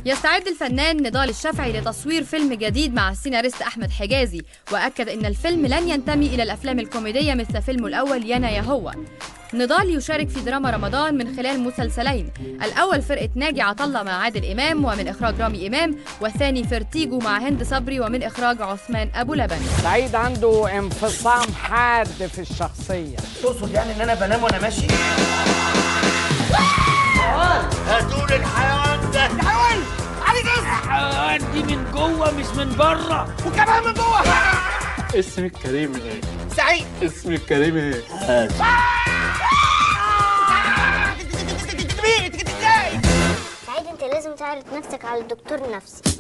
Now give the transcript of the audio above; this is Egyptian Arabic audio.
يستعد الفنان نضال الشافعي لتصوير فيلم جديد مع السيناريست أحمد حجازي وأكد أن الفيلم لن ينتمي إلى الأفلام الكوميدية مثل فيلمه الأول يانا يا هو نضال يشارك في دراما رمضان من خلال مسلسلين الأول فرقة ناجي عطلة مع عادل إمام ومن إخراج رامي إمام والثاني فرتيجو مع هند صبري ومن إخراج عثمان أبو لبن سعيد عنده انفصام حاد في الشخصية تقصد يعني ان انا بنام وانا ماشي هاتوا الحيوان ده حيوان عايز ايه الحيوان دي من جوه مش من بره وكمان من جوه اسمك كريم ايه؟ سعيد اسمك كريم ايه؟ سعيد انت لازم تعرض نفسك على الدكتور نفسي